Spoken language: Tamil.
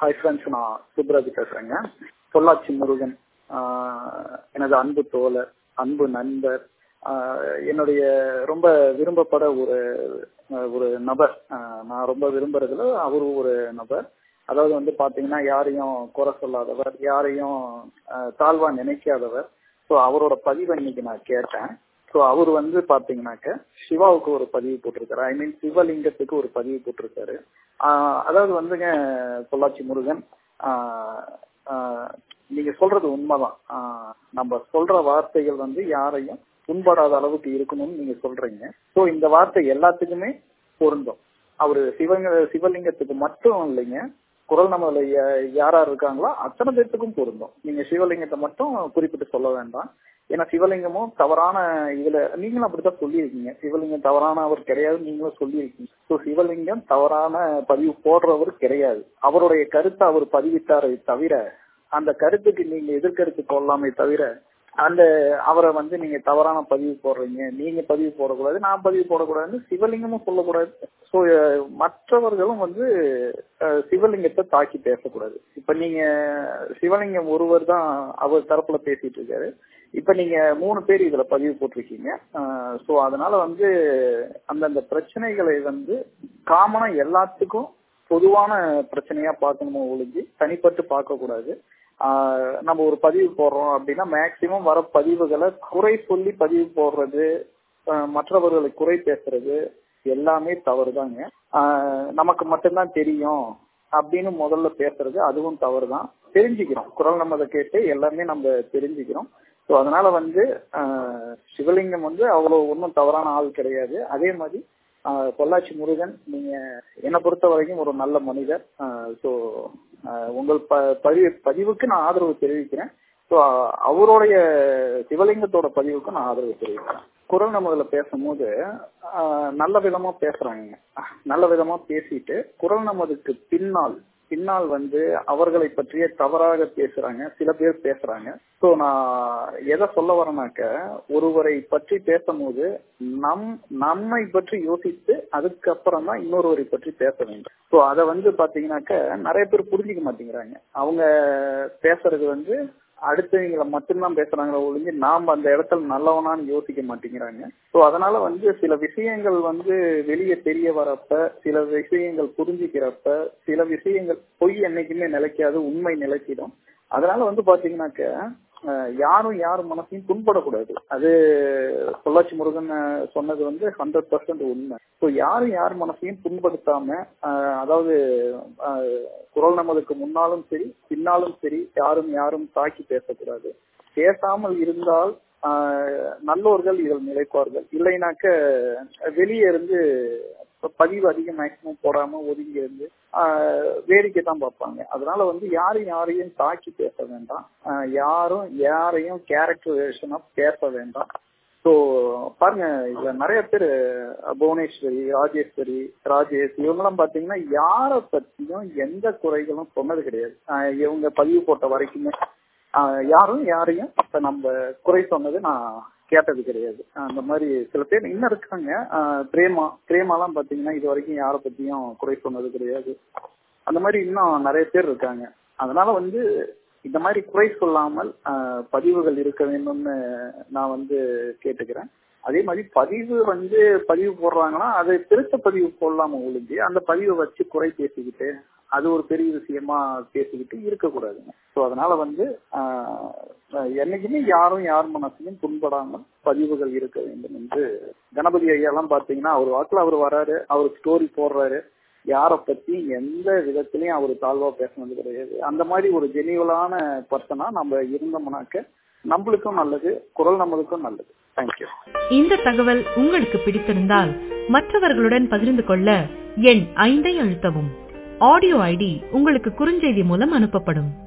ஹாய் ஃப்ரெண்ட்ஸ் நான் சுப்ராஜ் பேசுறேங்க பொள்ளாச்சி முருகன் ஆஹ் எனது அன்பு தோழர் அன்பு நண்பர் ஆஹ் என்னுடைய ரொம்ப விரும்பப்பட ஒரு ஆஹ் ஒரு நபர் ஆஹ் நான் ரொம்ப விரும்புறதுல அவரு ஒரு நபர் அதாவது வந்து பாத்தீங்கன்னா யாரையும் குறை சொல்லாதவர் யாரையும் ஆஹ் தாழ்வா நினைக்காதவர் ஸோ அவரோட பதிவை இன்னைக்கு நான் கேட்டேன் ஸோ அவர் வந்து பாத்தீங்கன்னாக்க சிவாவுக்கு ஒரு பதிவு போட்டிருக்காரு ஐ மீன் சிவலிங்கத்துக்கு ஒரு பதிவு போட்டிருக்காரு ஆஹ் அதாவது வந்துங்க பொள்ளாச்சி முருகன் ஆஹ் ஆஹ் நீங்க சொல்றது உண்மைதான் ஆஹ் நம்ம சொல்ற வார்த்தைகள் வந்து யாரையும் புண்படாத அளவுக்கு இருக்கணும்னு நீங்க சொல்றீங்க ஸோ இந்த வார்த்தை எல்லாத்துக்குமே பொருந்தும் அவரு சிவங்க சிவலிங்கத்துக்கு மட்டும் இல்லைங்க குரல் நம்மள யாரா இருக்காங்களோ அத்தனை பேர்த்துக்கும் பொருந்தும் நீங்க சிவலிங்கத்தை மட்டும் குறிப்பிட்டு சொல்ல வேண்டாம் ஏன்னா சிவலிங்கமும் தவறான இதுல நீங்களும் அப்படித்தான் சொல்லியிருக்கீங்க சிவலிங்கம் தவறான அவர் கிடையாது நீங்களும் சொல்லியிருக்கீங்க ஸோ சிவலிங்கம் தவறான பதிவு போடுறவர் கிடையாது அவருடைய கருத்தை அவர் பதிவிட்டாரை தவிர அந்த கருத்துக்கு நீங்க எதிர்கருத்து போடலாமே தவிர அந்த அவரை வந்து நீங்க தவறான பதிவு போடுறீங்க நீங்க பதிவு போடக்கூடாது நான் பதிவு போடக்கூடாதுன்னு சிவலிங்கமும் சொல்லக்கூடாது ஸோ மற்றவர்களும் வந்து சிவலிங்கத்தை தாக்கி பேசக்கூடாது இப்ப நீங்க சிவலிங்கம் ஒருவர் தான் அவர் தரப்புல பேசிட்டு இருக்காரு இப்ப நீங்க மூணு பேர் இதுல பதிவு போட்டிருக்கீங்க ஸோ அதனால வந்து அந்தந்த பிரச்சனைகளை வந்து காமனா எல்லாத்துக்கும் பொதுவான பிரச்சனையா பார்க்கணுமோ ஒழிஞ்சு தனிப்பட்டு பார்க்க கூடாது நம்ம ஒரு பதிவு போடுறோம் அப்படின்னா மேக்சிமம் வர பதிவுகளை குறை சொல்லி பதிவு போடுறது மற்றவர்களை குறை பேசுறது எல்லாமே தவறுதாங்க நமக்கு மட்டும்தான் தெரியும் அப்படின்னு முதல்ல பேசுறது அதுவும் தவறு தான் தெரிஞ்சுக்கிறோம் குரல் நம்ம கேட்டு எல்லாமே நம்ம தெரிஞ்சுக்கிறோம் ஸோ அதனால வந்து சிவலிங்கம் வந்து அவ்வளவு ஒன்றும் தவறான ஆள் கிடையாது அதே மாதிரி பொள்ளாச்சி முருகன் நீங்க என்னை பொறுத்த வரைக்கும் ஒரு நல்ல மனிதர் ஸோ உங்கள் பதிவு பதிவுக்கு நான் ஆதரவு தெரிவிக்கிறேன் ஸோ அவருடைய சிவலிங்கத்தோட பதிவுக்கு நான் ஆதரவு தெரிவிக்கிறேன் குரல் நமதுல பேசும்போது நல்ல விதமா பேசுறாங்க நல்ல விதமா பேசிட்டு குரல் நமதுக்கு பின்னால் பின்னால் வந்து அவர்களை பற்றிய தவறாக பேசுறாங்க சில பேர் பேசுறாங்க ஸோ நான் எதை சொல்ல வரேனாக்க ஒருவரை பற்றி பேசும்போது நம் நம்மை பற்றி யோசித்து அதுக்கப்புறம் தான் இன்னொருவரை பற்றி பேச வேண்டும் ஸோ அதை வந்து பாத்தீங்கன்னாக்க நிறைய பேர் புரிஞ்சுக்க மாட்டேங்கிறாங்க அவங்க பேசுறது வந்து அடுத்தவங்களை மட்டும்தான் பேசுறாங்களோ ஒழிஞ்சு நாம் அந்த இடத்துல நல்லவனான்னு யோசிக்க மாட்டேங்கிறாங்க ஸோ அதனால வந்து சில விஷயங்கள் வந்து வெளியே தெரிய வரப்ப சில விஷயங்கள் புரிஞ்சுக்கிறப்ப சில விஷயங்கள் பொய் என்னைக்குமே நிலைக்காது உண்மை நிலைக்கிடும் அதனால வந்து பாத்தீங்கன்னாக்க யாரும் யாரும் மனசையும் புண்படக்கூடாது அது பொள்ளாச்சி முருகன் சொன்னது வந்து ஹண்ட்ரட் பர்சன்ட் உண்மை ஸோ யாரும் யார் மனசையும் புண்படுத்தாம அதாவது குரல் நமதுக்கு முன்னாலும் சரி பின்னாலும் சரி யாரும் யாரும் தாக்கி பேசக்கூடாது பேசாமல் இருந்தால் நல்லோர்கள் இதில் நிலைப்பார்கள் இல்லைனாக்க வெளியே இருந்து பதிவு அதிகம் மேக்சிமம் போடாம ஒதுங்கி இருந்து வேடிக்கை தான் பார்ப்பாங்க அதனால வந்து யாரும் யாரையும் தாக்கி பேச வேண்டாம் யாரும் யாரையும் கேரக்டரைசேஷனா பேச வேண்டாம் ஸோ பாருங்க இதுல நிறைய பேர் புவனேஸ்வரி ராஜேஸ்வரி ராஜேஷ் இவங்கெல்லாம் பாத்தீங்கன்னா யாரை பத்தியும் எந்த குறைகளும் சொன்னது கிடையாது இவங்க பதிவு போட்ட வரைக்குமே யாரும் யாரையும் இப்ப நம்ம குறை சொன்னது நான் கேட்டது கிடையாது அந்த மாதிரி சில பேர் இன்னும் இருக்காங்க பிரேமா பிரேமாலாம் பாத்தீங்கன்னா இது வரைக்கும் யாரை பத்தியும் குறை சொன்னது கிடையாது அந்த மாதிரி இன்னும் நிறைய பேர் இருக்காங்க அதனால வந்து இந்த மாதிரி குறை சொல்லாமல் பதிவுகள் இருக்க வேண்டும்னு நான் வந்து கேட்டுக்கிறேன் அதே மாதிரி பதிவு வந்து பதிவு போடுறாங்கன்னா அதை திருத்த பதிவு போடலாம ஒழிஞ்சு அந்த பதிவை வச்சு குறை பேசிக்கிட்டு அது ஒரு பெரிய விஷயமா பேசிக்கிட்டு இருக்கக்கூடாதுங்க ஸோ அதனால வந்து என்னைக்குமே யாரும் யார் மனசையும் புண்படாமல் பதிவுகள் இருக்க வேண்டும் என்று கணபதி ஐயாலாம் பாத்தீங்கன்னா அவர் வாக்குல அவர் வராரு அவர் ஸ்டோரி போடுறாரு யாரை பத்தி எந்த விதத்திலையும் அவர் தாழ்வா பேசினது கிடையாது அந்த மாதிரி ஒரு ஜெனிவலான பர்சனா நம்ம இருந்தோம்னாக்க நம்மளுக்கும் நல்லது குரல் நம்மளுக்கும் நல்லது தேங்க்யூ இந்த தகவல் உங்களுக்கு பிடித்திருந்தால் மற்றவர்களுடன் பகிர்ந்து கொள்ள எண் ஐந்தை அழுத்தவும் ஆடியோ ஐடி உங்களுக்கு குறுஞ்செய்தி மூலம் அனுப்பப்படும்